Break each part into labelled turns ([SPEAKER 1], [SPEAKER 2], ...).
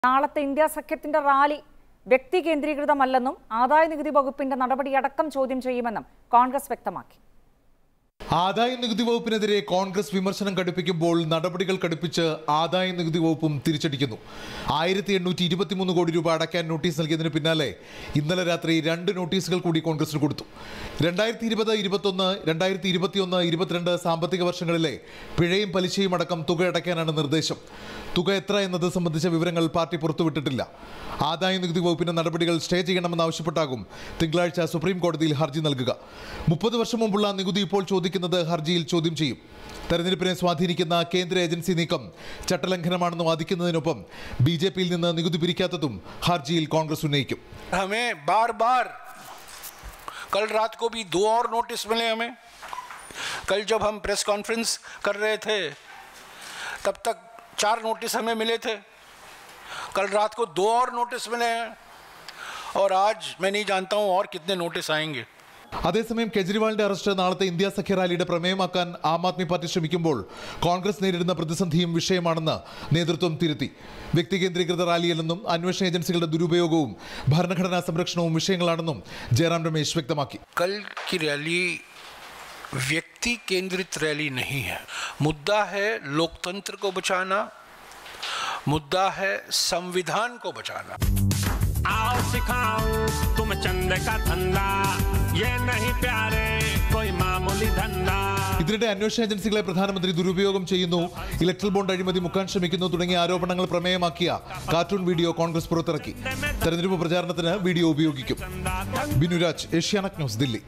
[SPEAKER 1] നാളത്തെ ഇന്ത്യ സഖ്യത്തിന്റെ റാലി വ്യക്തി കേന്ദ്രീകൃതമല്ലെന്നും ആദായ നികുതി വകുപ്പിന്റെ നടപടിയടക്കം ചോദ്യം ചെയ്യുമെന്നും കോൺഗ്രസ് വ്യക്തമാക്കി
[SPEAKER 2] ആദായ നികുതി വകുപ്പിനെതിരെ കോൺഗ്രസ് വിമർശനം കടുപ്പിക്കുമ്പോൾ നടപടികൾ കടുപ്പിച്ച് ആദായ നികുതി വകുപ്പും തിരിച്ചടിക്കുന്നു ആയിരത്തി എണ്ണൂറ്റി ഇരുപത്തിമൂന്ന് കോടി രൂപ അടയ്ക്കാൻ നോട്ടീസ് നൽകിയതിന് പിന്നാലെ ഇന്നലെ രാത്രി രണ്ട് നോട്ടീസുകൾ കൂടി കോൺഗ്രസിന് കൊടുത്തു രണ്ടായിരത്തി ഇരുപത് ഇരുപത്തൊന്ന് രണ്ടായിരത്തി ഇരുപത്തിയൊന്ന് ഇരുപത്തിരണ്ട് സാമ്പത്തിക വർഷങ്ങളിലെ പിഴയും പലിശയും അടക്കം തുക അടയ്ക്കാനാണ് നിർദ്ദേശം തുക എത്ര എന്നത് സംബന്ധിച്ച വിവരങ്ങൾ പാർട്ടി പുറത്തുവിട്ടിട്ടില്ല ആദായ നികുതി വകുപ്പിന്റെ നടപടികൾ സ്റ്റേ ചെയ്യണമെന്നാവശ്യപ്പെട്ടാകും തിങ്കളാഴ്ച സുപ്രീം കോടതിയിൽ ഹർജി നൽകുക മുപ്പത് വർഷം മുമ്പുള്ള നികുതി ഇപ്പോൾ ചോദിക്കുന്നത് ഹർജിയിൽ ചോദ്യം ചെയ്യും തെരഞ്ഞെടുപ്പിനെ സ്വാധീനിക്കുന്ന കേന്ദ്ര ഏജൻസി നീക്കം ചട്ടലംഘനമാണെന്ന് വാദിക്കുന്നതിനൊപ്പം ബി ജെ പിയിൽ നിന്ന് നികുതി പിരിക്കാത്തതും ഹർജിയിൽ കോൺഗ്രസ് ഉന്നയിക്കും
[SPEAKER 3] हमें बार बार कल रात को भी दो और नोटिस मिले हमें कल जब हम प्रेस कॉन्फ्रेंस कर रहे थे तब तक चार नोटिस हमें मिले थे कल रात को दो और नोटिस मिले हैं और आज मैं नहीं जानता हूँ और कितने नोटिस आएंगे
[SPEAKER 2] അതേസമയം കെജ്രിവാളിന്റെ അറസ്റ്റ് നാളത്തെ ഇന്ത്യ സഖ്യ റാലിയുടെ പ്രമേയമാക്കാൻ ആം ആദ്മി പാർട്ടി ശ്രമിക്കുമ്പോൾ കോൺഗ്രസ് നേരിടുന്ന പ്രതിസന്ധിയും വിഷയമാണെന്ന് നേതൃത്വം തിരുത്തി വ്യക്തി കേന്ദ്രീകൃത റാലിയല്ലെന്നും അന്വേഷണ ഏജൻസികളുടെ ദുരുപയോഗവും ഭരണഘടനാ സംരക്ഷണവും വിഷയങ്ങളാണെന്നും ജയറാം രമേശ് വ്യക്തമാക്കി
[SPEAKER 3] कल की रैली व्यक्ति केंद्रित रैली नहीं है मुद्दा है लोकतंत्र को बचाना मुद्दा है संविधान को बचाना
[SPEAKER 4] आओ सिखाओ तुम चंद का धंधा ये नहीं प्यारे कोई मामूली धंधा
[SPEAKER 2] ഇതിനിടെ അന്വേഷണ ഏജൻസികളെ പ്രധാനമന്ത്രി ദുരുപയോഗം ചെയ്യുന്നു ഇലക്ട്രൽ ബോണ്ട് അഴിമതി മുക്കാൻ ശ്രമിക്കുന്നു തുടങ്ങിയ ആരോപണങ്ങൾ പ്രമേയമാക്കിയ കാർട്ടൂൺ വീഡിയോ കോൺഗ്രസ് പുറത്തിറക്കി തെരഞ്ഞെടുപ്പ് പ്രചാരണത്തിന് വീഡിയോ ഉപയോഗിക്കും ബിനുരാജ് ഏഷ്യാനെറ്റ് ന്യൂസ് ദില്ലി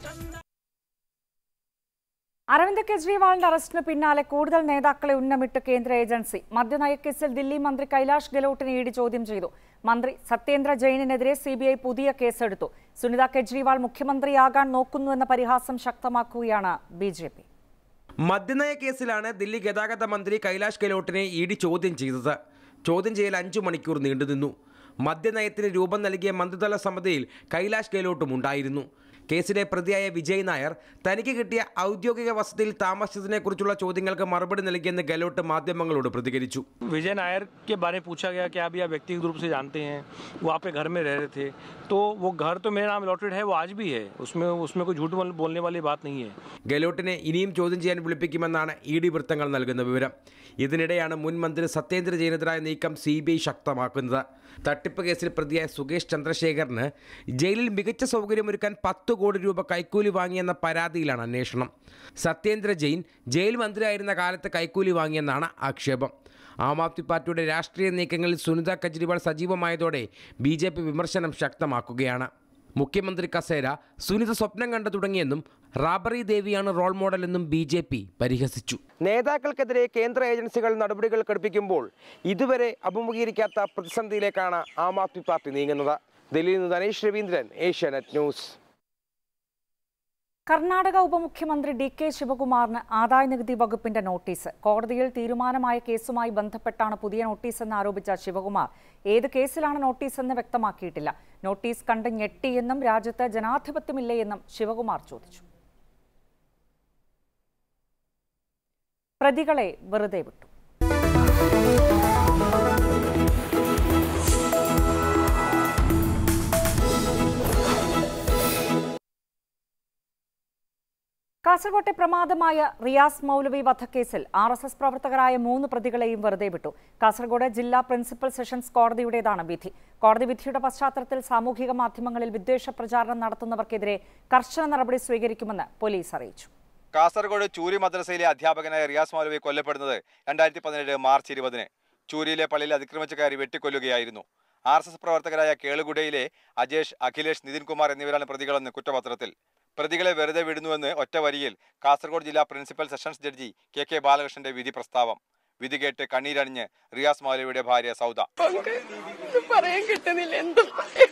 [SPEAKER 1] അരവിന്ദ് കെജ്രിവാളിന്റെ അറസ്റ്റിന് പിന്നാലെ കൂടുതൽ നേതാക്കളെ ഉന്നമിട്ട് കേന്ദ്ര ഏജൻസി മദ്യനയക്കേസിൽ ദില്ലി മന്ത്രി കൈലാഷ് ഗെലോട്ടിനെ ഇഡി ചോദ്യം ചെയ്തു മന്ത്രി സത്യേന്ദ്ര ജെയിനിനെതിരെ സിബിഐ പുതിയ കേസെടുത്തു സുനിത കെജ്രിവാൾ മുഖ്യമന്ത്രിയാകാൻ നോക്കുന്നുവെന്ന പരിഹാസം ശക്തമാക്കുകയാണ് ബി ജെ പി
[SPEAKER 5] മദ്യനയ കേസിലാണ് ദില്ലി ഗതാഗത മന്ത്രി കൈലാഷ് ഗെലോട്ടിനെ ഇ ഡി ചോദ്യം ചെയ്തത് ചോദ്യം ചെയ്യൽ അഞ്ചു മണിക്കൂർ നീണ്ടുനിന്നു മദ്യനയത്തിന് രൂപം നൽകിയ മന്ത്രിതല സമിതിയിൽ കൈലാഷ് ഗെലോട്ടും ഉണ്ടായിരുന്നു കേസിലെ പ്രതിയായ വിജയ് നായർ തനിക്ക് കിട്ടിയ ഔദ്യോഗിക വസതിയിൽ താമസിച്ചതിനെക്കുറിച്ചുള്ള ചോദ്യങ്ങൾക്ക് മറുപടി നൽകിയെന്ന് ഗെലോട്ട് മാധ്യമങ്ങളോട് പ്രതികരിച്ചു
[SPEAKER 6] विजय नायर के बारे में पूछा गया कि आप यह व्यक्तिगत रूप से जानते हैं वो आप पे घर में रह रहे थे तो वो घर तो मेरे नाम अलॉटेड है वो आज भी है उसमें उसमें कोई झूठ बोल- बोलने वाली बात नहीं है
[SPEAKER 5] ഗെലോട്ടിനെ ഇനിയും ചോദ്യം ചെയ്യാൻ വിളിപ്പിക്കുമെന്നാണ് ഇ ഡി വൃത്തങ്ങൾ നൽകുന്ന വിവരം ഇതിനിടെയാണ് മുൻ മന്ത്രി സത്യേന്ദ്ര ജെയിനെതിരായ നീക്കം സി ബി ഐ ശക്തമാക്കുന്നത് തട്ടിപ്പ് കേസിൽ പ്രതിയായ സുകേഷ് ചന്ദ്രശേഖറിന് ജയിലിൽ മികച്ച സൗകര്യമൊരുക്കാൻ പത്ത് കോടി രൂപ കൈക്കൂലി വാങ്ങിയെന്ന പരാതിയിലാണ് അന്വേഷണം സത്യേന്ദ്ര ജെയിൻ ജയിൽ മന്ത്രിയായിരുന്ന കാലത്ത് കൈക്കൂലി വാങ്ങിയെന്നാണ് ആക്ഷേപം ആം ആദ്മി പാർട്ടിയുടെ രാഷ്ട്രീയ നീക്കങ്ങളിൽ സുനിത കെജ്രിവാൾ സജീവമായതോടെ ബി ജെ പി വിമർശനം ശക്തമാക്കുകയാണ് മുഖ്യമന്ത്രി കസേര സുനിത സ്വപ്നം കണ്ടു തുടങ്ങിയെന്നും റാബറി ദേവിയാണ് റോൾ മോഡലെന്നും ബി ജെ പി പരിഹസിച്ചു നേതാക്കൾക്കെതിരെ കേന്ദ്ര ഏജൻസികൾ നടപടികൾ കടുപ്പിക്കുമ്പോൾ ഇതുവരെ അഭിമുഖീകരിക്കാത്ത പ്രതിസന്ധിയിലേക്കാണ് ആം ആദ്മി പാർട്ടി നീങ്ങുന്നത് ഡൽഹിയിൽ നിന്ന് ധനേഷ് രവീന്ദ്രൻ ഏഷ്യാനെറ്റ് ന്യൂസ്
[SPEAKER 1] കർണാടക ഉപമുഖ്യമന്ത്രി ഡി കെ ശിവകുമാറിന് ആദായ നികുതി വകുപ്പിന്റെ നോട്ടീസ് കോടതിയിൽ തീരുമാനമായ കേസുമായി ബന്ധപ്പെട്ടാണ് പുതിയ നോട്ടീസ് എന്ന് ആരോപിച്ച ശിവകുമാർ ഏത് കേസിലാണ് നോട്ടീസ് എന്ന് വ്യക്തമാക്കിയിട്ടില്ല നോട്ടീസ് കണ്ട് ഞെട്ടിയെന്നും രാജ്യത്ത് ജനാധിപത്യമില്ലേ എന്നും ശിവകുമാർ ചോദിച്ചു പ്രതികളെ വെറുതെ വിട്ടു കാസർകോട്ടെ പ്രമാദമായ റിയാസ് മൗലവി വധക്കേസിൽ ആർ എസ് എസ് പ്രവർത്തകരായ മൂന്ന് പ്രതികളെയും വെറുതെ വിട്ടു കാസർഗോഡ് ജില്ലാ പ്രിൻസിപ്പൽ സെഷൻസ് കോടതിയുടേതാണ് വിധി കോടതി വിധിയുടെ പശ്ചാത്തലത്തിൽ സാമൂഹിക മാധ്യമങ്ങളിൽ വിദ്വേഷ പ്രചാരണം നടത്തുന്നവർക്കെതിരെ കർശന നടപടി സ്വീകരിക്കുമെന്ന് പോലീസ് അറിയിച്ചു
[SPEAKER 7] കാസർഗോഡ് ചൂരി മദ്രസയിലെ അധ്യാപകനായ റിയാസ് മൗലവി കൊല്ലപ്പെടുന്നത് രണ്ടായിരത്തി പതിനേഴ് മാർച്ച് ഇരുപതിന് ചൂരിയിലെ പള്ളിയിൽ അതിക്രമിച്ച കയറി വെട്ടിക്കൊല്ലുകയായിരുന്നു ആർ എസ് എസ് പ്രവർത്തകരായ കേളുകുടയിലെ അജേഷ് അഖിലേഷ് നിതിൻകുമാർ എന്നിവരാണ് പ്രതികളെന്ന് കുറ്റപത്രത്തിൽ പ്രതികളെ വെറുതെ വിടുന്നുവെന്ന് ഒറ്റ വരിയിൽ കാസർഗോഡ് ജില്ലാ principal sessions judge K K ബാലകൃഷ്ണന്റെ വിധി പ്രസ്താവം വിധി കേട്ട് കണ്ണീരണിഞ്ഞ് റിയാസ് മൗലവിയുടെ ഭാര്യ സൗദ
[SPEAKER 8] പറയാൻ കിട്ടുന്നില്ല എന്തും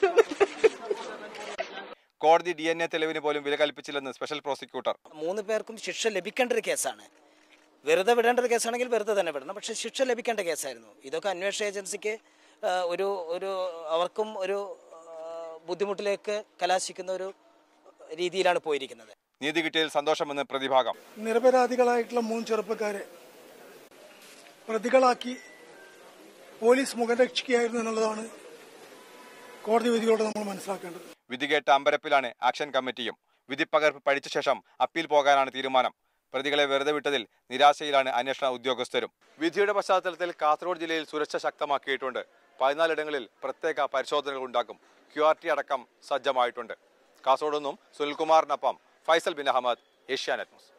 [SPEAKER 7] കോടതി ഡി എൻ എ തെളിവിന് പോലും വില കൽപ്പിച്ചില്ലെന്ന് സ്പെഷ്യൽ പ്രോസിക്യൂട്ടർ
[SPEAKER 9] മൂന്ന് പേർക്കും ശിക്ഷ ലഭിക്കേണ്ട ഒരു കേസാണ് വെറുതെ വിടേണ്ട ഒരു കേസാണെങ്കിൽ വെറുതെ തന്നെ വിടണം പക്ഷേ ശിക്ഷ ലഭിക്കേണ്ട കേസായിരുന്നു ഇതൊക്കെ അന്വേഷണ ഏജൻസിക്ക് ആ, ഒരു ഒരു അവർക്കും ഒരു ആ, ബുദ്ധിമുട്ടിലേക്ക് കലാശിക്കുന്ന ഒരു രീതിയിലാണ് പോയിരിക്കുന്നത്
[SPEAKER 7] നീതി കിട്ടിയതിൽ സന്തോഷമെന്ന് പ്രതിഭാഗം
[SPEAKER 8] നിരപരാധികളായിട്ടുള്ള മൂന്ന് ചെറുപ്പക്കാരെ പ്രതികളാക്കി
[SPEAKER 10] പോലീസ് മുഖം രക്ഷിക്കുകയായിരുന്നു എന്നുള്ളതാണ് കോടതി വിധിയോട് നമ്മൾ മനസ്സിലാക്കേണ്ടത്
[SPEAKER 7] വിധികേട്ട അമ്പരപ്പിലാണ് ആക്ഷൻ കമ്മിറ്റിയും വിധിപ്പകർപ്പ് പഠിച്ച ശേഷം അപ്പീൽ പോകാനാണ് തീരുമാനം പ്രതികളെ വെറുതെ വിട്ടതിൽ നിരാശയിലാണ് അന്വേഷണ ഉദ്യോഗസ്ഥരും വിധിയുടെ പശ്ചാത്തലത്തിൽ കാസർഗോഡ് ജില്ലയിൽ സുരക്ഷ ശക്തമാക്കിയിട്ടുണ്ട് പതിനാലിടങ്ങളിൽ പ്രത്യേക പരിശോധനകൾ ഉണ്ടാക്കും ക്യു ആർ ടി അടക്കം സജ്ജമായിട്ടുണ്ട് കാസർഗോഡ് നിന്നും സുനിൽകുമാറിനൊപ്പം ഫൈസൽ ബിൻ അഹമ്മദ് ഏഷ്യാനെറ്റ് ന്യൂസ്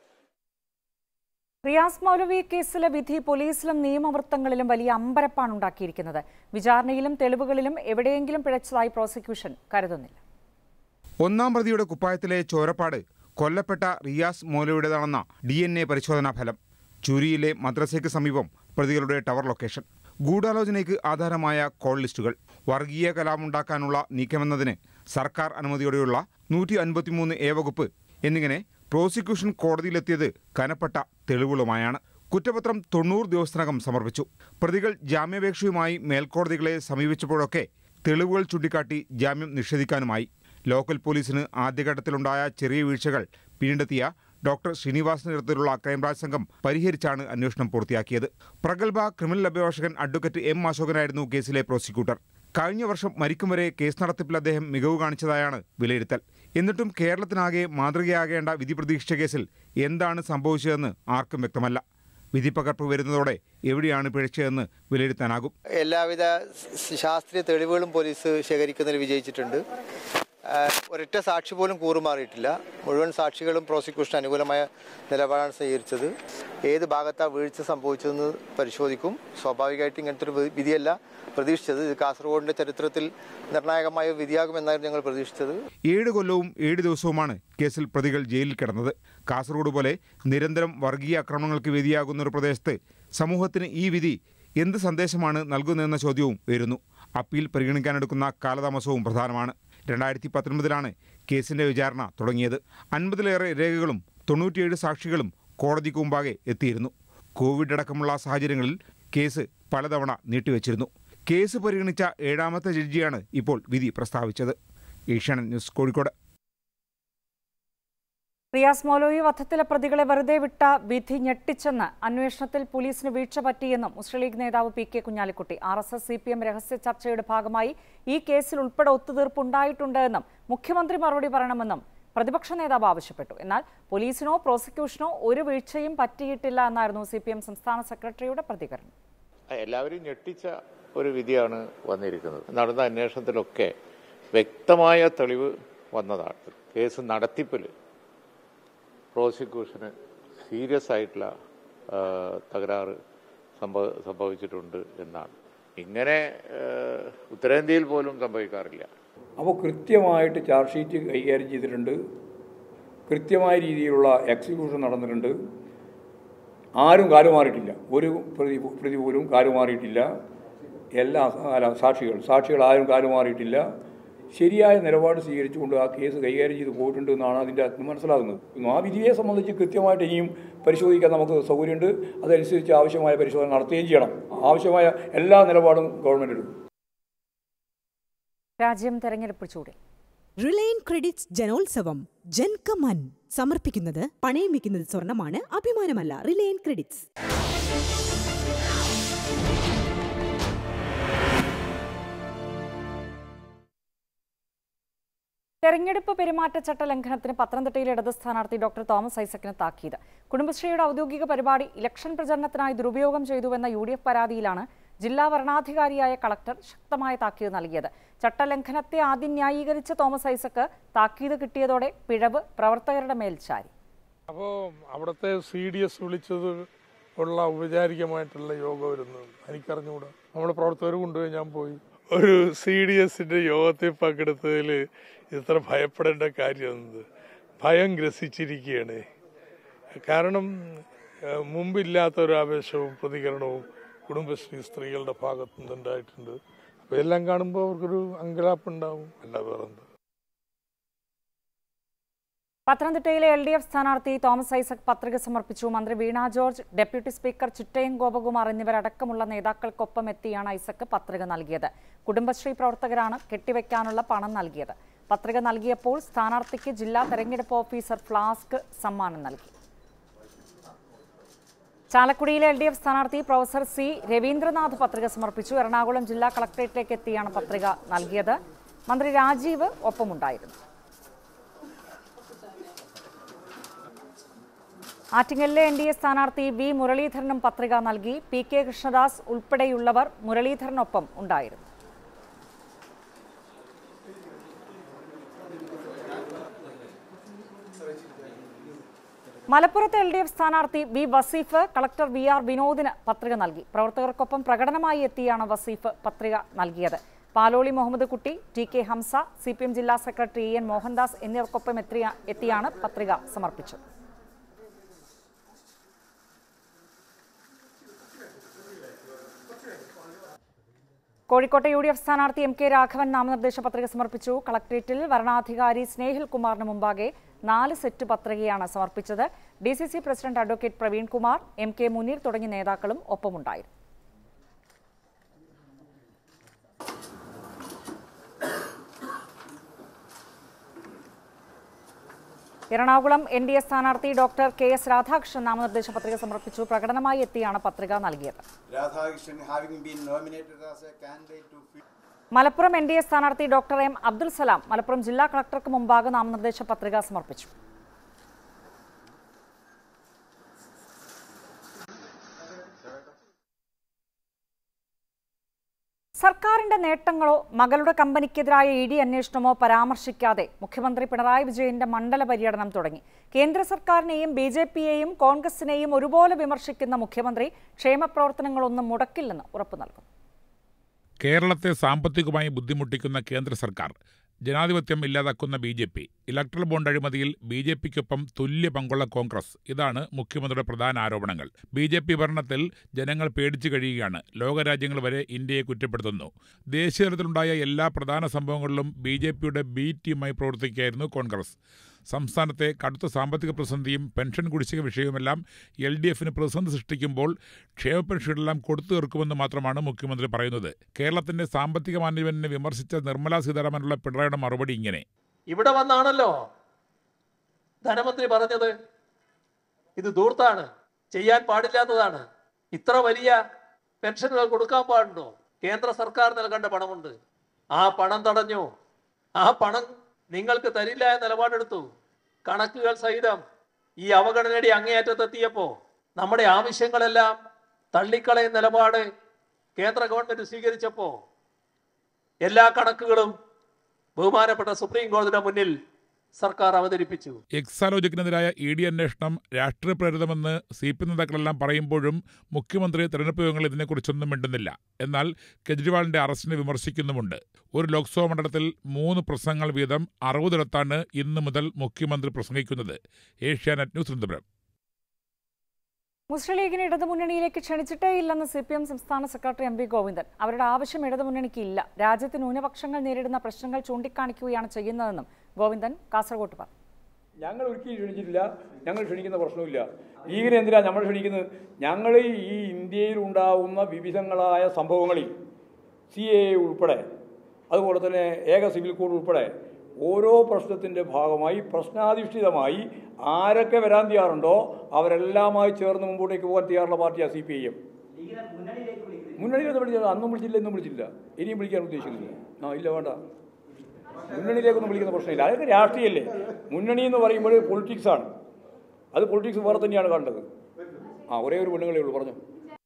[SPEAKER 1] റിയാസ് മൗലവി കേസിലെ വിധി പോലീസിലും നിയമവൃത്തങ്ങളിലും വലിയ അമ്പരപ്പാണ് ഉണ്ടാക്കിയിരിക്കുന്നത് വിചാരണയിലും തെളിവുകളിലും എവിടെയെങ്കിലും പിഴച്ചതായി പ്രോസിക്യൂഷൻ കരുതുന്നില്ല
[SPEAKER 11] ഒന്നാം പ്രതിയുടെ കുപ്പായത്തിലെ ചോരപ്പാട് കൊല്ലപ്പെട്ട റിയാസ് മൗലവിയുടേതാണെന്ന ഡി എൻ എ പരിശോധനാ ഫലം ചുരിയിലെ മദ്രസയ്ക്ക് സമീപം പ്രതികളുടെ ടവർ ലൊക്കേഷൻ ഗൂഢാലോചനയ്ക്ക് ആധാരമായ കോൾ ലിസ്റ്റുകൾ വർഗീയ കലാമുണ്ടാക്കാനുള്ള നീക്കമെന്നതിന് സർക്കാർ അനുമതിയോടെയുള്ള നൂറ്റി അൻപത്തിമൂന്ന് എ വകുപ്പ് എന്നിങ്ങനെ പ്രോസിക്യൂഷൻ കോടതിയിലെത്തിയത് കനപ്പെട്ട തെളിവുകളുമായാണ് കുറ്റപത്രം തൊണ്ണൂറ് ദിവസത്തിനകം സമർപ്പിച്ചു പ്രതികൾ ജാമ്യാപേക്ഷയുമായി മേൽക്കോടതികളെ സമീപിച്ചപ്പോഴൊക്കെ തെളിവുകൾ ചൂണ്ടിക്കാട്ടി ജാമ്യം നിഷേധിക്കാനുമായി ലോക്കൽ പോലീസിന് ആദ്യഘട്ടത്തിലുണ്ടായ ചെറിയ വീഴ്ചകൾ പിന്നീടെത്തിയ ഡോക്ടർ ശ്രീനിവാസ് നേതൃത്വത്തിലുള്ള ക്രൈംബ്രാഞ്ച് സംഘം പരിഹരിച്ചാണ് അന്വേഷണം പൂർത്തിയാക്കിയത് പ്രഗത്ഭ ക്രിമിനൽ അഭിഭാഷകൻ അഡ്വക്കേറ്റ് എം അശോകനായിരുന്നു കേസിലെ പ്രോസിക്യൂട്ടർ കഴിഞ്ഞ വർഷം മരിക്കും വരെ കേസ് നടത്തിപ്പിൽ അദ്ദേഹം മികവ് കാണിച്ചതായാണ് വിലയിരുത്തൽ എന്നിട്ടും കേരളത്തിനാകെ മാതൃകയാകേണ്ട വിധി പ്രതീക്ഷിച്ച കേസിൽ എന്താണ് സംഭവിച്ചതെന്ന് ആർക്കും വ്യക്തമല്ല വിധിപ്പകർപ്പ് വരുന്നതോടെ എവിടെയാണ് പിഴച്ചതെന്ന് വിലയിരുത്താനാകും
[SPEAKER 12] എല്ലാവിധ സ് ശാസ്ത്രീയ തെളിവുകളും പോലീസ് ശേഖരിക്കുന്നതിൽ വിജയിച്ചിട്ടുണ്ട് ആഹ് ഒരൊറ്റ സാക്ഷി പോലും കൂറുമാറിയിട്ടില്ല മുഴുവൻ സാക്ഷികളും പ്രോസിക്യൂഷൻ അനുകൂലമായ നിലപാടാണ് സ്വീകരിച്ചത് ഏത് ഭാഗത്താണ് വീഴ്ച സംഭവിച്ചതെന്ന് പരിശോധിക്കും സ്വാഭാവികമായിട്ട് ഇങ്ങനത്തെ ഒരു വി- വിധിയല്ല പ്രതീക്ഷിച്ചത് ഇത് കാസർഗോഡിന്റെ ചരിത്രത്തിൽ നിർണായകമായ വിധിയാകുമെന്നായിരുന്നു ഞങ്ങൾ പ്രതീക്ഷിച്ചത്
[SPEAKER 11] ഏഴ് കൊല്ലവും ഏഴ് ദിവസവുമാണ് കേസിൽ പ്രതികൾ ജയിലിൽ കിടന്നത് കാസർഗോഡ് പോലെ നിരന്തരം വർഗീയ ആക്രമണങ്ങൾക്ക് വേദിയാകുന്ന ഒരു പ്രദേശത്ത് സമൂഹത്തിന് ഈ വിധി എന്ത് സന്ദേശമാണ് നൽകുന്നതെന്ന ചോദ്യവും ഉയരുന്നു അപ്പീൽ പരിഗണിക്കാനെടുക്കുന്ന കാലതാമസവും പ്രധാനമാണ് രണ്ടായിരത്തി പത്തൊൻപതിലാണ് കേസിന്റെ വിചാരണ തുടങ്ങിയത് അൻപതിലേറെ രേഖകളും തൊണ്ണൂറ്റിയേഴ് സാക്ഷികളും കോടതിക്ക് മുമ്പാകെ എത്തിയിരുന്നു കോവിഡ് അടക്കമുള്ള സാഹചര്യങ്ങളിൽ കേസ് പലതവണ നീട്ടിവെച്ചിരുന്നു കേസ് പരിഗണിച്ച ഏഴാമത്തെ ജഡ്ജിയാണ് ഇപ്പോൾ വിധി പ്രസ്താവിച്ചത് ഏഷ്യാനെറ്റ് ന്യൂസ് കോഴിക്കോട്
[SPEAKER 1] റിയാസ് മൗലവി വധത്തിലെ പ്രതികളെ വെറുതെ വിട്ട വിധി ഞെട്ടിച്ചെന്ന് അന്വേഷണത്തിൽ പോലീസിന് വീഴ്ച പറ്റിയെന്നും മുസ്ലിം ലീഗ് നേതാവ് P K Kunhalikutty R S S C P M രഹസ്യ ചർച്ചയുടെ ഭാഗമായി ഈ കേസിൽ ഉൾപ്പെടെ ഒത്തുതീർപ്പുണ്ടായിട്ടുണ്ട് എന്നും മുഖ്യമന്ത്രി മറുപടി പറയണമെന്നും പ്രതിപക്ഷ നേതാവ് ആവശ്യപ്പെട്ടു എന്നാൽ പോലീസിനോ പ്രോസിക്യൂഷനോ ഒരു വീഴ്ചയും പറ്റിയിട്ടില്ല എന്നായിരുന്നു സി പി എം സംസ്ഥാന സെക്രട്ടറിയുടെ പ്രതികരണം
[SPEAKER 13] എല്ലാവരും ഞെട്ടിച്ച ഒരു വിധിയാണ് വന്നിരിക്കുന്നത് നടന്ന അന്വേഷണത്തിലൊക്കെ വ്യക്തമായ തെളിവ് വന്നതാണ് കേസ് നടത്തിപ്പിൽ പ്രോസിക്യൂഷന് സീരിയസ് ആയിട്ടുള്ള ആ, തകരാറ് സംഭവ സംഭവിച്ചിട്ടുണ്ട് എന്നാണ് ഇങ്ങനെ ആ, ഉത്തരേന്ത്യയിൽ പോലും സംഭവിക്കാറില്ല
[SPEAKER 14] അപ്പോൾ കൃത്യമായിട്ട് ചാർജ് ഷീറ്റ് കൈകാര്യം ചെയ്തിട്ടുണ്ട് കൃത്യമായ രീതിയിലുള്ള എക്സിക്യൂഷൻ നടന്നിട്ടുണ്ട് ആരും കാലുമാറിയിട്ടില്ല ഒരു പ്രതി പ്രതി പോലും കാലുമാറിയിട്ടില്ല എല്ലാ അല്ല സാക്ഷികൾ സാക്ഷികൾ ആരും കാലുമാറിയിട്ടില്ല ശരിയായ നിലപാട് സ്വീകരിച്ചുകൊണ്ട് ആ കേസ് കൈകാര്യം ചെയ്ത് പോയിട്ടുണ്ട് എന്നാണ് അതിൻ്റെ അകത്ത് മനസ്സിലാകുന്നത് ആ വിധിയെ സംബന്ധിച്ച് കൃത്യമായിട്ട് ഇനിയും പരിശോധിക്കാൻ നമുക്ക് സൗകര്യമുണ്ട് അതനുസരിച്ച് ആവശ്യമായ പരിശോധന നടത്തുകയും ചെയ്യണം ആവശ്യമായ എല്ലാ നിലപാടും ഗവൺമെൻറ് എടുക്കും
[SPEAKER 1] രാജ്യം തെരഞ്ഞെടുപ്പ് ചൂടിൽ
[SPEAKER 15] റിലയൻ ക്രെഡിറ്റ്സ് ജനോത്സവം ജൻകമൻ സമർപ്പിക്കുന്നത് പണയം വെക്കുന്നത് സ്വർണമാണ് അഭിമാനമല്ല റിലയൻ ക്രെഡിറ്റ്സ്
[SPEAKER 1] തെരഞ്ഞെടുപ്പ് പെരുമാറ്റച്ചട്ട ലംഘനത്തിന് പത്തനംതിട്ടയിലെ ഇടത് സ്ഥാനാർത്ഥി ഡോക്ടർ തോമസ് ഐസക്കിന് താക്കീത് കുടുംബശ്രീയുടെ ഔദ്യോഗിക പരിപാടി ഇലക്ഷൻ പ്രചരണത്തിനായി ദുരുപയോഗം ചെയ്തുവെന്ന യു ഡി എഫ് പരാതിയിലാണ് ജില്ലാ വരണാധികാരിയായ കളക്ടർ ശക്തമായ താക്കീത് നൽകിയത് ചട്ടലംഘനത്തെ ആദ്യം ന്യായീകരിച്ച തോമസ് ഐസക്ക് താക്കീത് കിട്ടിയതോടെ പിഴവ് പ്രവർത്തകരുടെ മേൽ ചാരി
[SPEAKER 16] അപ്പോൾ അവിടുത്തെ സി ഡി എസ് വിളിച്ചത് ഉള്ള ഔപചാരികമായിട്ടുള്ള യോഗം വരുന്നു എനിക്കറിഞ്ഞുകൂടാ നമ്മുടെ പ്രവർത്തകർ കൊണ്ടുപോയി ഞാൻ പോയി ഒരു സി ഡി എസിന്റെ യോഗത്തിൽ പങ്കെടുത്തതിൽ ഇത്ര ഭയപ്പെടേണ്ട കാര്യം എന്ത് ഭയം ഗ്രസിച്ചിരിക്കുകയാണ് കാരണം ഏഹ്, മുമ്പില്ലാത്ത ഒരു ആവേശവും പ്രതികരണവും കുടുംബശ്രീ സ്ത്രീകളുടെ ഭാഗത്തു നിന്നുണ്ടായിട്ടുണ്ട് അപ്പോൾ എല്ലാം കാണുമ്പോൾ അവർക്കൊരു അങ്കലാപ്പുണ്ടാവും അല്ലാതെ വേറെ എന്താ
[SPEAKER 1] പത്തനംതിട്ടയിലെ എൽ ഡി എഫ് സ്ഥാനാർത്ഥി തോമസ് ഐസക് പത്രിക സമർപ്പിച്ചു മന്ത്രി വീണ ജോർജ് ഡെപ്യൂട്ടി സ്പീക്കർ ചിറ്റയം ഗോപകുമാർ എന്നിവരടക്കമുള്ള നേതാക്കൾക്കൊപ്പം എത്തിയാണ് ഐസക് പത്രിക നൽകിയത് കുടുംബശ്രീ പ്രവർത്തകരാണ് കെട്ടിവെക്കാനുള്ള പണം നൽകിയത് പത്രിക നൽകിയപ്പോൾ സ്ഥാനാർത്ഥിക്ക് ജില്ലാ തെരഞ്ഞെടുപ്പ് ഓഫീസർ ഫ്ലാസ്ക് സമ്മാനം നൽകി ചാലക്കുടിയിലെ എൽ ഡി എഫ് സ്ഥാനാർത്ഥി പ്രൊഫസർ സി രവീന്ദ്രനാഥ് പത്രിക സമർപ്പിച്ചു എറണാകുളം ജില്ലാ കളക്ടറേറ്റിലേക്ക് എത്തിയാണ് പത്രിക നൽകിയത് മന്ത്രി രാജീവ് ഒപ്പമുണ്ടായിരുന്നു ആറ്റിങ്ങലിലെ എൻ ഡി എ സ്ഥാനാർത്ഥി വി മുരളീധരനും പത്രിക നൽകി പി കെ കൃഷ്ണദാസ് ഉൾപ്പെടെയുള്ളവർ മുരളീധരനൊപ്പം ഉണ്ടായിരുന്നു മലപ്പുറത്തെ എൽ ഡി എഫ് സ്ഥാനാർത്ഥി V Vaseef collector V R വിനോദിന് പത്രിക നൽകി പ്രവർത്തകർക്കൊപ്പം പ്രകടനമായി എത്തിയാണ് വസീഫ് പത്രിക നൽകിയത് Paloli Muhammad Kutty T K Hamza C P M ജില്ലാ സെക്രട്ടറി ഇ എൻ മോഹൻദാസ് എന്നിവർക്കൊപ്പം എത്തിയ എത്തിയാണ് പത്രിക സമർപ്പിച്ചത് കോഴിക്കോട്ടെ യു ഡി എഫ് സ്ഥാനാർത്ഥി എം കെ രാഘവൻ നാമനിർദ്ദേശ പത്രിക സമർപ്പിച്ചു കളക്ട്രേറ്റിൽ വരണാധികാരി സ്നേഹിൽ കുമാറിന് മുമ്പാകെ നാല് സെറ്റ് പത്രികയാണ് സമർപ്പിച്ചത് D C C president advocate Praveen Kumar M K Muneer തുടങ്ങിയ നേതാക്കളും ഒപ്പമുണ്ടായിരുന്നു എറണാകുളം എൻ ഡി എ സ്ഥാനാർത്ഥി ഡോക്ടർ കെ എസ് രാധാകൃഷ്ണൻ നാമനിർദ്ദേശ പത്രിക സമർപ്പിച്ചു പ്രകടനമായി എത്തിയാണ് പത്രിക നൽകിയത്
[SPEAKER 17] Radhakrishnan having been nominated as a candidate to fill
[SPEAKER 1] Malappuram N D A സ്ഥാനാർത്ഥി ഡോക്ടർ എം അബ്ദുൽ സലാം മലപ്പുറം ജില്ലാ കളക്ടർക്ക് മുമ്പാകെ നാമനിർദ്ദേശ പത്രിക സമർപ്പിച്ചു സർക്കാരിന്റെ നേട്ടങ്ങളോ മകളുടെ കമ്പനിക്കെതിരായ ഇ ഡി അന്വേഷണമോ പരാമർശിക്കാതെ മുഖ്യമന്ത്രി പിണറായി വിജയന്റെ മണ്ഡല പര്യടനം തുടങ്ങി കേന്ദ്ര സർക്കാരിനെയും ബി ജെ പിയെയും കോൺഗ്രസിനെയും ഒരുപോലെ വിമർശിക്കുന്ന മുഖ്യമന്ത്രി ക്ഷേമപ്രവർത്തനങ്ങളൊന്നും മുടക്കില്ലെന്ന് ഉറപ്പു നൽകുന്നു
[SPEAKER 18] കേരളത്തെ സാമ്പത്തികമായി ബുദ്ധിമുട്ടിക്കുന്ന കേന്ദ്ര സർക്കാർ ജനാധിപത്യം ഇല്ലാതാക്കുന്ന B J P electoral bond അഴിമതിയിൽ ബി ജെ പിക്കൊപ്പം തുല്യ പങ്കുള്ള കോൺഗ്രസ് ഇതാണ് മുഖ്യമന്ത്രിയുടെ പ്രധാന ആരോപണങ്ങൾ ബി ജെ പി ഭരണത്തിൽ ജനങ്ങൾ പേടിച്ചു കഴിയുകയാണ് ലോകരാജ്യങ്ങൾ വരെ ഇന്ത്യയെ കുറ്റപ്പെടുത്തുന്നു ദേശീയ തലത്തിലുണ്ടായ എല്ലാ പ്രധാന സംഭവങ്ങളിലും ബി ജെ പിയുടെ ബി ടീമായി പ്രവർത്തിക്കുകയായിരുന്നു കോൺഗ്രസ് സംസ്ഥാനത്തെ കടുത്ത സാമ്പത്തിക പ്രതിസന്ധിയും പെൻഷൻ കുടിശ്ശിക വിഷയവുമെല്ലാം എൽ ഡി എഫിന് പ്രതിസന്ധി സൃഷ്ടിക്കുമ്പോൾ ക്ഷേമ പെൻഷനെല്ലാം കൊടുത്തു തീർക്കുമെന്ന് മാത്രമാണ് മുഖ്യമന്ത്രി പറയുന്നത് കേരളത്തിന്റെ സാമ്പത്തിക മാനേജ്മെന്റിനെ വിമർശിച്ച നിർമ്മലാ സീതാരാമനുള്ള പിണറായിയുടെ മറുപടി ഇങ്ങനെ
[SPEAKER 19] ഇവിടെ വന്നാണല്ലോ ധനമന്ത്രി പറഞ്ഞത് ഇത് ദൂർത്താണ് ചെയ്യാൻ പാടില്ലാത്തതാണ് ഇത്ര വലിയ പെൻഷനുകൾ കൊടുക്കാൻ പാടുണ്ടോ കേന്ദ്ര സർക്കാർ നൽകേണ്ട പണമുണ്ട് ആ പണം തടഞ്ഞു ആ പണം നിങ്ങൾക്ക് തരില്ല എന്ന നിലപാടെടുത്തു കണക്കുകൾ സഹിതം ഈ അവഗണനയുടെ അങ്ങേയറ്റത്തെത്തിയപ്പോ നമ്മുടെ ആവശ്യങ്ങളെല്ലാം തള്ളിക്കളയുന്ന നിലപാട് കേന്ദ്ര ഗവൺമെന്റ് സ്വീകരിച്ചപ്പോ എല്ലാ കണക്കുകളും ബഹുമാനപ്പെട്ട സുപ്രീം കോടതിയുടെ മുന്നിൽ സർക്കാർ അവതരിപ്പിച്ചു
[SPEAKER 18] എക്സാലോജിക്കിനെതിരായ ഇ ഡി അന്വേഷണം രാഷ്ട്രീയ പ്രേരിതമെന്ന് സി പി നേതാക്കളെല്ലാം പറയുമ്പോഴും മുഖ്യമന്ത്രി തെരഞ്ഞെടുപ്പ് യോഗങ്ങളിൽ ഇതിനെക്കുറിച്ചൊന്നും മിണ്ടുന്നില്ല എന്നാൽ കെജ്രിവാളിന്റെ അറസ്റ്റിനെ വിമർശിക്കുന്നുമുണ്ട് ഒരു ലോക്സഭാ മണ്ഡലത്തിൽ മൂന്ന് പ്രസംഗങ്ങൾ വീതം അറുപതിടത്താണ് ഇന്നു മുതൽ മുഖ്യമന്ത്രി പ്രസംഗിക്കുന്നത് ഏഷ്യാനെറ്റ് ന്യൂസ് തിരുവനന്തപുരം
[SPEAKER 1] മുസ്ലിം ലീഗിനെ ഇടതുമുന്നണിയിലേക്ക് ക്ഷണിച്ചിട്ടേ ഇല്ലെന്ന് സി പി എം സംസ്ഥാന സെക്രട്ടറി എം വി ഗോവിന്ദൻ അവരുടെ ആവശ്യം ഇടതുമുന്നണിക്ക് ഇല്ല രാജ്യത്ത് ന്യൂനപക്ഷങ്ങൾ നേരിടുന്ന പ്രശ്നങ്ങൾ ചൂണ്ടിക്കാണിക്കുകയാണ് ചെയ്യുന്നതെന്നും ഗോവിന്ദൻ കാസർഗോട്ട് പറഞ്ഞു
[SPEAKER 14] ഞങ്ങൾ ഒരിക്കലും ക്ഷണിച്ചിട്ടില്ല ഞങ്ങൾ ക്ഷണിക്കുന്ന പ്രശ്നമില്ല ലീഗിനെ എന്തിനാ നമ്മൾ ക്ഷണിക്കുന്നത് ഞങ്ങൾ ഈ ഇന്ത്യയിൽ ഉണ്ടാവുന്ന വിവിധങ്ങളായ സംഭവങ്ങളിൽ സി എ ഉൾപ്പെടെ അതുപോലെ തന്നെ ഏക സിവിൽ കോഡ് ഉൾപ്പെടെ ഓരോ പ്രശ്നത്തിൻ്റെ ഭാഗമായി പ്രശ്നാധിഷ്ഠിതമായി ആരൊക്കെ വരാൻ തയ്യാറുണ്ടോ അവരെല്ലാമായി ചേർന്ന് മുമ്പോട്ടേക്ക് പോകാൻ തയ്യാറുള്ള പാർട്ടിയാണ് സി പി ഐ എം മുന്നണിയിലൊന്നും വിളിച്ചില്ല അന്നും വിളിച്ചില്ല ഇന്നും വിളിച്ചില്ല ഇനിയും വിളിക്കാൻ ഉദ്ദേശിക്കുന്നില്ല ആ ഇല്ല വേണ്ട മുന്നണിയിലേക്കൊന്നും വിളിക്കുന്ന പ്രശ്നമില്ല അതൊക്കെ രാഷ്ട്രീയമല്ലേ മുന്നണി എന്ന് പറയുമ്പോൾ പൊളിറ്റിക്സ് ആണ് അത് പൊളിറ്റിക്സ് വേറെ തന്നെയാണ് കണ്ടത് ആ ഒരേ ഒരു പെണ്ണുങ്ങളേ ഉള്ളൂ പറഞ്ഞു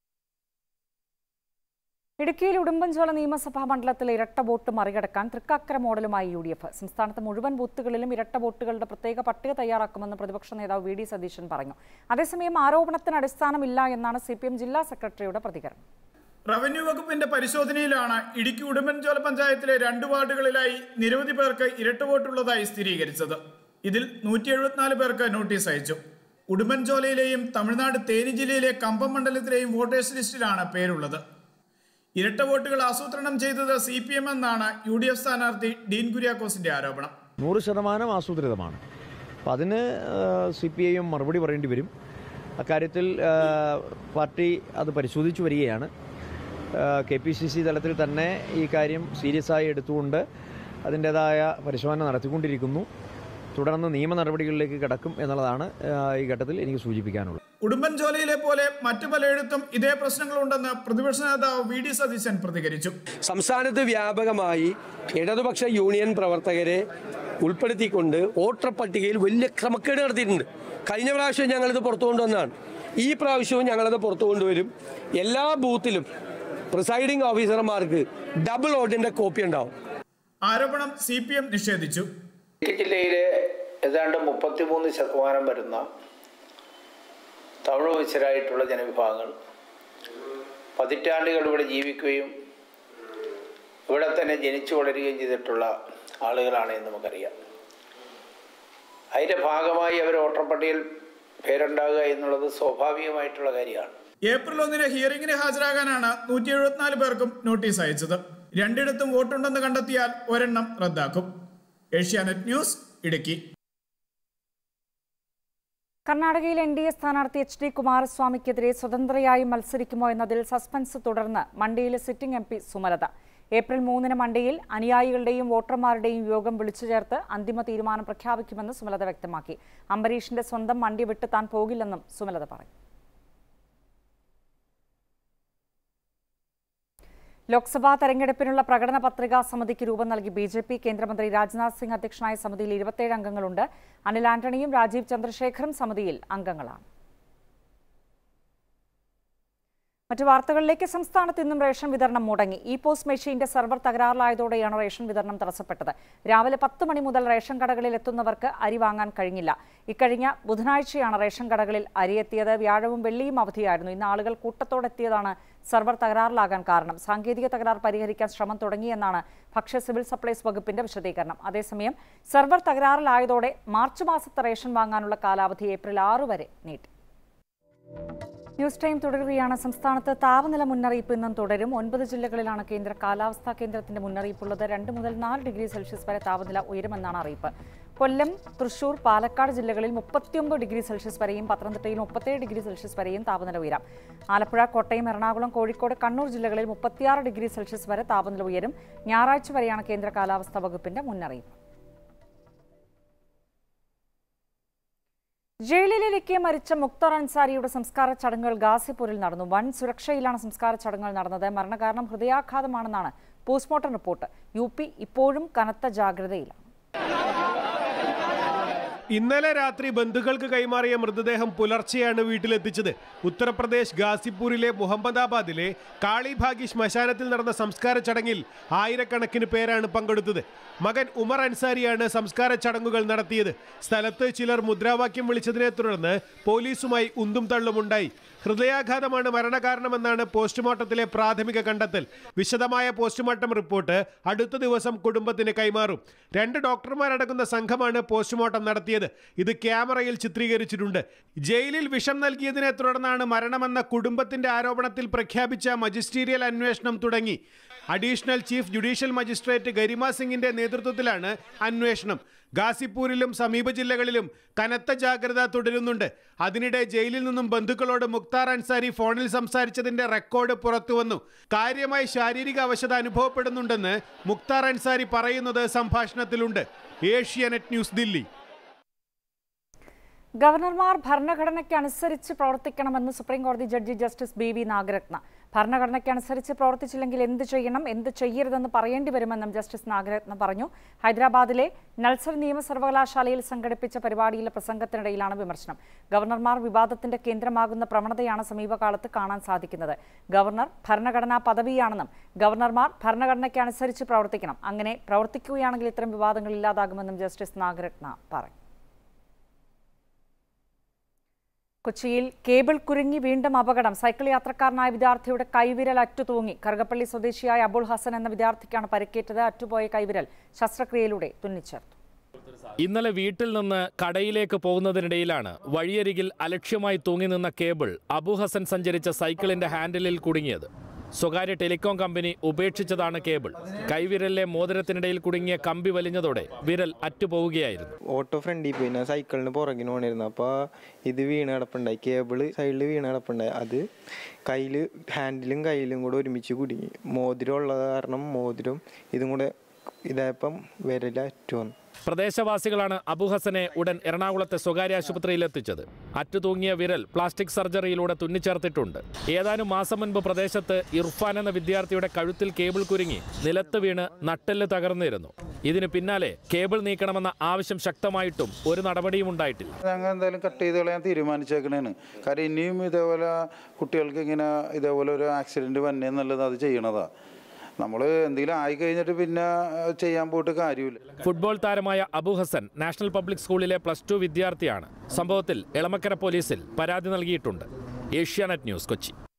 [SPEAKER 1] ഇടുക്കിയിൽ ഉടുമ്പൻചോല നിയമസഭാ മണ്ഡലത്തിൽ ഇരട്ട വോട്ട് മറികടക്കാൻ തൃക്കാക്കര മോഡലുമായി യു ഡി എഫ് സംസ്ഥാനത്ത് മുഴുവൻ ബൂത്തുകളിലും ഇരട്ട വോട്ടുകളുടെ പ്രത്യേക പട്ടിക തയ്യാറാക്കുമെന്ന് പ്രതിപക്ഷ നേതാവ് വി ഡി സതീശൻ പറഞ്ഞു അതേസമയം ആരോപണത്തിന് അടിസ്ഥാനമില്ല എന്നാണ് സി പി എം ജില്ലാ സെക്രട്ടറിയുടെ പ്രതികരണം
[SPEAKER 20] റവന്യൂ വകുപ്പിന്റെ പരിശോധനയിലാണ് ഇടുക്കി ഉടുമ്പൻചോല പഞ്ചായത്തിലെ രണ്ട് വാർഡുകളിലായി നിരവധി പേർക്ക് ഇരട്ട വോട്ടുള്ളതായി സ്ഥിരീകരിച്ചത് ഇതിൽ നൂറ്റി എഴുപത്തിനാല് പേർക്ക് നോട്ടീസ് അയച്ചു ഉടുമ്പൻചോലയിലെയും തമിഴ്നാട് തേനി ജില്ലയിലെ കമ്പം മണ്ഡലത്തിലെയും വോട്ടേഴ്സ് ലിസ്റ്റിലാണ് പേരുള്ളത് ഇരട്ട വോട്ടുകൾ ആസൂത്രണം ചെയ്തത് സി പി എം എന്നാണ് യു ഡി എഫ് സ്ഥാനാർത്ഥി ഡീൻ കുര്യാക്കോസിന്റെ ആരോപണം
[SPEAKER 21] നൂറ് ശതമാനം ആസൂത്രിതമാണ് അപ്പം അതിന് സി പി ഐ എം മറുപടി പറയേണ്ടി വരും അക്കാര്യത്തിൽ ആ, പാർട്ടി അത് പരിശോധിച്ചു വരികയാണ് കെ പി സി സി തലത്തിൽ തന്നെ ഈ കാര്യം സീരിയസ് ആയി എടുത്തുകൊണ്ട് അതിൻ്റെതായ പരിശോധന നടത്തിക്കൊണ്ടിരിക്കുന്നു തുടർന്ന് നിയമ നടപടികളിലേക്ക് കടക്കും എന്നുള്ളതാണ് ആ, ഈ ഘട്ടത്തിൽ എനിക്ക് സൂചിപ്പിക്കാനുള്ളത്
[SPEAKER 20] ഉടുമ്പൻചോലയിലെ പോലെ മറ്റു പലയിടത്തും ഇതേ പ്രശ്നങ്ങളുണ്ടെന്ന് പ്രതിപക്ഷ നേതാവ് വി ഡി സതീശൻ പ്രതികരിച്ചു
[SPEAKER 3] സംസ്ഥാനത്ത് വ്യാപകമായി ഇടതുപക്ഷ യൂണിയൻ പ്രവർത്തകരെ ഉൾപ്പെടുത്തിക്കൊണ്ട് വോട്ടർ പട്ടികയിൽ വലിയ ക്രമക്കേട് നടത്തിയിട്ടുണ്ട് കഴിഞ്ഞ പ്രാവശ്യം ഞങ്ങളിത് പുറത്തു കൊണ്ടുവന്നതാണ് ഈ പ്രാവശ്യവും ഞങ്ങളത് പുറത്തു കൊണ്ടുവരും എല്ലാ ബൂത്തിലും പ്രിസൈഡിംഗ് ഓഫീസർമാർക്ക് ഡബിൾ വോട്ടിന്റെ കോപ്പി ഉണ്ടാവും
[SPEAKER 20] ആരോപണം സി പി എം നിഷേധിച്ചു
[SPEAKER 22] ഇടുക്കി ജില്ലയിലെ ഏതാണ്ട് മുപ്പത്തിമൂന്ന് ശതമാനം വരുന്ന തമിഴ് മിശ്രായിട്ടുള്ള ജനവിഭാഗങ്ങൾ പതിറ്റാണ്ടുകൾ ഇവിടെ ജീവിക്കുകയും ഇവിടെ തന്നെ ജനിച്ചു വളരുകയും ചെയ്തിട്ടുള്ള ആളുകളാണ് എന്ന് നമുക്കറിയാം അതിൻ്റെ ഭാഗമായി അവർ വോട്ടർ പട്ടികയിൽ പേരുണ്ടാകുക എന്നുള്ളത് സ്വാഭാവികമായിട്ടുള്ള കാര്യമാണ്
[SPEAKER 20] ഏപ്രിൽ ഒന്നിന് ഹിയറിംഗിന് ഹാജരാകാനാണ് നൂറ്റി എഴുപത്തിനാല് പേർക്കും നോട്ടീസ് അയച്ചത് രണ്ടിടത്തും വോട്ടുണ്ടെന്ന് കണ്ടെത്തിയാൽ ഒരെണ്ണം റദ്ദാക്കും ഏഷ്യാനെറ്റ് ന്യൂസ് ഇടുക്കി
[SPEAKER 1] കർണാടകയിൽ എൻ ഡി എ സ്ഥാനാർത്ഥി എച്ച് ഡി കുമാരസ്വാമിക്കെതിരെ സ്വതന്ത്രയായി മത്സരിക്കുമോ എന്നതിൽ സസ്പെൻസ് തുടർന്ന് മണ്ഡയിലെ sitting M P Sumalatha April മൂന്നിന് മണ്ഡയിൽ അനുയായികളുടെയും വോട്ടർമാരുടെയും യോഗം വിളിച്ചു ചേർത്ത് അന്തിമ തീരുമാനം പ്രഖ്യാപിക്കുമെന്ന് സുമലത വ്യക്തമാക്കി അംബരീഷിന്റെ സ്വന്തം മണ്ഡി വിട്ട് താൻ പോകില്ലെന്നും സുമലത പറഞ്ഞു ലോക്സഭാ തെരഞ്ഞെടുപ്പിനുള്ള പ്രകടന പത്രികാ സമിതിക്ക് രൂപം നൽകി ബി ജെ പി കേന്ദ്രമന്ത്രി രാജ്നാഥ് സിംഗ് അധ്യക്ഷനായ സമിതിയിൽ ഇരുപത്തിയേഴ് അംഗങ്ങളുണ്ട് അനിൽ ആന്റണിയും രാജീവ് ചന്ദ്രശേഖറും സമിതിയിൽ അംഗങ്ങളാണ് മറ്റു വാർത്തകളിലേക്ക് സംസ്ഥാനത്ത് ഇന്നും റേഷൻ വിതരണം മുടങ്ങി ഇ പോസ്റ്റ് മെഷീന്റെ സെർവർ തകരാറിലായതോടെയാണ് റേഷൻ വിതരണം തടസ്സപ്പെട്ടത് രാവിലെ പത്ത് മണി മുതൽ റേഷൻ കടകളിൽ എത്തുന്നവർക്ക് അരി വാങ്ങാൻ കഴിഞ്ഞില്ല ഇക്കഴിഞ്ഞ ബുധനാഴ്ചയാണ് റേഷൻ കടകളിൽ അരി എത്തിയത് വ്യാഴവും വെള്ളിയും അവധിയായിരുന്നു ഇന്ന് ആളുകൾ കൂട്ടത്തോടെത്തിയതാണ് സെർവർ തകരാറിലാകാൻ കാരണം സാങ്കേതിക തകരാർ പരിഹരിക്കാൻ ശ്രമം തുടങ്ങിയെന്നാണ് ഭക്ഷ്യ സിവിൽ സപ്ലൈസ് വകുപ്പിന്റെ വിശദീകരണം അതേസമയം സെർവർ തകരാറിലായതോടെ മാർച്ച് മാസത്തെ റേഷൻ വാങ്ങാനുള്ള കാലാവധി ഏപ്രിൽ ആറ് വരെ നീട്ടി ന്യൂസ് ടൈം തുടരുകയാണ് സംസ്ഥാനത്ത് താപനില മുന്നറിയിപ്പ് ഇന്നും തുടരും ഒൻപത് ജില്ലകളിലാണ് കേന്ദ്ര കാലാവസ്ഥാ കേന്ദ്രത്തിന്റെ മുന്നറിയിപ്പുള്ളത് രണ്ട് മുതൽ നാല് ഡിഗ്രി സെൽഷ്യസ് വരെ താപനില ഉയരുമെന്നാണ് അറിയിപ്പ് കൊല്ലം തൃശൂർ പാലക്കാട് ജില്ലകളിൽ മുപ്പത്തിയൊമ്പത് ഡിഗ്രി സെൽഷ്യസ് വരെയും പത്തനംതിട്ടയിൽ മുപ്പത്തേഴ് ഡിഗ്രി സെൽഷ്യസ് വരെയും താപനില ഉയരാം ആലപ്പുഴ കോട്ടയം എറണാകുളം കോഴിക്കോട് കണ്ണൂർ ജില്ലകളിൽ മുപ്പത്തിയാറ് ഡിഗ്രി സെൽഷ്യസ് വരെ താപനില ഉയരും ഞായറാഴ്ച വരെയാണ് കേന്ദ്ര കാലാവസ്ഥാ വകുപ്പിന്റെ മുന്നറിയിപ്പ് ജയിലിലിരിക്കെ മരിച്ച മുക്തർ അൻസാരിയുടെ സംസ്കാര ചടങ്ങുകൾ ഗാസിപൂരിൽ നടന്നു വൻ സുരക്ഷയിലാണ് സംസ്കാര ചടങ്ങുകൾ നടന്നത് മരണകാരണം ഹൃദയാഘാതമാണെന്നാണ് പോസ്റ്റ്മോർട്ടം റിപ്പോർട്ട് യു പി ഇപ്പോഴും കനത്ത ജാഗ്രതയിലാണ്
[SPEAKER 23] ഇന്നലെ രാത്രി ബന്ധുക്കൾക്ക് കൈമാറിയ മൃതദേഹം പുലർച്ചെയാണ് വീട്ടിലെത്തിച്ചത് ഉത്തർപ്രദേശ് ഗാസിപ്പൂരിലെ മുഹമ്മദാബാദിലെ കാളിഭാഗി ശ്മശാനത്തിൽ നടന്ന സംസ്കാര ചടങ്ങിൽ ആയിരക്കണക്കിന് പേരാണ് പങ്കെടുത്തത് മകൻ ഉമർ അൻസാരിയാണ് സംസ്കാര ചടങ്ങുകൾ നടത്തിയത് സ്ഥലത്ത് ചിലർ മുദ്രാവാക്യം വിളിച്ചതിനെ തുടർന്ന് പോലീസുമായി ഉന്തും തള്ളുമുണ്ടായി ഹൃദയാഘാതമാണ് മരണകാരണമെന്നാണ് പോസ്റ്റ്മോർട്ടത്തിലെ പ്രാഥമിക കണ്ടെത്തൽ വിശദമായ പോസ്റ്റ്മോർട്ടം റിപ്പോർട്ട് അടുത്ത ദിവസം കുടുംബത്തിന് കൈമാറും രണ്ട് ഡോക്ടർമാരടങ്ങുന്ന സംഘമാണ് പോസ്റ്റ്മോർട്ടം നടത്തിയത് ഇത് ക്യാമറയിൽ ചിത്രീകരിച്ചിട്ടുണ്ട് ജയിലിൽ വിഷം നൽകിയതിനെ തുടർന്നാണ് മരണമെന്ന കുടുംബത്തിന്റെ ആരോപണത്തിൽ പ്രഖ്യാപിച്ച മജിസ്റ്റീരിയൽ അന്വേഷണം തുടങ്ങി additional chief judicial magistrate Garima സിംഗിന്റെ നേതൃത്വത്തിലാണ് അന്വേഷണം ഗാസിപ്പൂരിലും സമീപ ജില്ലകളിലും കനത്ത ജാഗ്രത തുടരുന്നുണ്ട് അതിനിടെ ജയിലിൽ നിന്നും ബന്ധുക്കളോട് മുക്താർ അൻസാരി ഫോണിൽ സംസാരിച്ചതിന്റെ റെക്കോർഡ് പുറത്തുവന്നു കാര്യമായി ശാരീരിക അവശത അനുഭവപ്പെടുന്നുണ്ടെന്ന് മുക്താർ അൻസാരി പറയുന്നത് സംഭാഷണത്തിലുണ്ട് ഏഷ്യാനെറ്റ് ന്യൂസ് ദില്ലി
[SPEAKER 1] ഗവർണർമാർ ഭരണഘടനയ്ക്ക് അനുസരിച്ച് പ്രവർത്തിക്കണമെന്ന് സുപ്രീം കോടതി judge justice B V Nagarathna ഭരണഘടനയ്ക്ക് അനുസരിച്ച് പ്രവർത്തിച്ചില്ലെങ്കിൽ എന്ത് ചെയ്യണം എന്ത് ചെയ്യരുതെന്ന് പറയേണ്ടി വരുമെന്നും ജസ്റ്റിസ് നാഗരത്ന പറഞ്ഞു ഹൈദരാബാദിലെ നൾസർ നിയമ സർവകലാശാലയിൽ സംഘടിപ്പിച്ച പരിപാടിയിലെ പ്രസംഗത്തിനിടയിലാണ് വിമർശനം ഗവർണർമാർ വിവാദത്തിന്റെ കേന്ദ്രമാകുന്ന പ്രവണതയാണ് സമീപകാലത്ത് കാണാൻ സാധിക്കുന്നത് ഗവർണർ ഭരണഘടനാ പദവിയാണെന്നും ഗവർണർമാർ ഭരണഘടനയ്ക്ക് അനുസരിച്ച് പ്രവർത്തിക്കണം അങ്ങനെ പ്രവർത്തിക്കുകയാണെങ്കിൽ ഇത്തരം വിവാദങ്ങൾ ഇല്ലാതാകുമെന്നും ജസ്റ്റിസ് നാഗരത്ന പറഞ്ഞു കൊച്ചിയിൽ കേബിൾ കുരുങ്ങി വീണ്ടും അപകടം സൈക്കിൾ യാത്രക്കാരനായ വിദ്യാർത്ഥിയുടെ കൈവിരൽ അറ്റുതൂങ്ങി കറുകപ്പള്ളി സ്വദേശിയായ അബുൾ ഹസൻ എന്ന വിദ്യാർത്ഥിക്കാണ് പരിക്കേറ്റത് അറ്റുപോയ കൈവിരൽ ശസ്ത്രക്രിയയിലൂടെ തുന്നിച്ചേർത്തു
[SPEAKER 24] ഇന്നലെ വീട്ടിൽ നിന്ന് കടയിലേക്ക് പോകുന്നതിനിടയിലാണ് വഴിയരികിൽ അലക്ഷ്യമായി തൂങ്ങി നിന്ന കേബിൾ അബു ഹസൻ സഞ്ചരിച്ച സൈക്കിളിന്റെ ഹാൻഡിലിൽ കുടുങ്ങിയത് സ്വകാര്യ ടെലികോം കമ്പനി ഉപേക്ഷിച്ചതാണ് കേബിൾ കൈവിരലിലെ മോതിരത്തിനിടയിൽ കുടുങ്ങിയ കമ്പി വലിഞ്ഞതോടെ വിരൽ അറ്റുപോവുകയായിരുന്നു
[SPEAKER 25] ഓട്ടോ ഫ്രണ്ടിൽ പോയി ഞാൻ സൈക്കിളിന് പുറകിന് പോണിരുന്നു അപ്പോൾ ഇത് വീണ് കിടപ്പുണ്ടായി കേബിള് സൈഡിൽ വീണ് കിടപ്പുണ്ടായി അത് കയ്യിൽ ഹാൻഡിലും കയ്യിലും കൂടെ ഒരുമിച്ച് കുടുങ്ങി മോതിരം ഉള്ളത് കാരണം മോതിരം ഇതും കൂടെ ഇതായപ്പം വരില്ല അറ്റുവന്നു
[SPEAKER 24] പ്രദേശവാസികളാണ് അബുഹസനെ ഉടൻ എറണാകുളത്തെ സ്വകാര്യ ആശുപത്രിയിൽ എത്തിച്ചത് അറ്റുതൂങ്ങിയ വിരൽ പ്ലാസ്റ്റിക് സർജറിയിലൂടെ തുന്നിച്ചേർത്തിട്ടുണ്ട് ഏതാനും മാസം മുൻപ് പ്രദേശത്ത് ഇർഫാൻ എന്ന വിദ്യാർത്ഥിയുടെ കഴുത്തിൽ കേബിൾ കുരുങ്ങി നിലത്ത് വീണ് നട്ടെല്ല് തകർന്നിരുന്നു ഇതിന് പിന്നാലെ കേബിൾ നീക്കണമെന്ന ആവശ്യം ശക്തമായിട്ടും ഒരു നടപടിയും ഉണ്ടായിട്ടില്ല
[SPEAKER 2] ഞങ്ങൾ എന്തായാലും കട്ട് ചെയ്ത് കളയാൻ തീരുമാനിച്ചേക്കണേണ് കാര്യം ഇനിയും ഇതേപോലെ കുട്ടികൾക്ക് ഇങ്ങനെ ഇതേപോലെ ഒരു ആക്സിഡന്റ് വന്നേ എന്നുള്ളത് അത് ചെയ്യണതാ നമ്മൾ എന്തെങ്കിലും ആയി കഴിഞ്ഞിട്ട് പിന്നെ ഏഹ്, ചെയ്യാൻ പോയിട്ട് കാര്യമില്ല
[SPEAKER 24] ഫുട്ബോൾ താരമായ അബു ഹസൻ നാഷണൽ പബ്ലിക് സ്കൂളിലെ പ്ലസ് ടു വിദ്യാർത്ഥിയാണ് സംഭവത്തിൽ എളമക്കര പോലീസിൽ പരാതി നൽകിയിട്ടുണ്ട് ഏഷ്യാനെറ്റ് ന്യൂസ് കൊച്ചി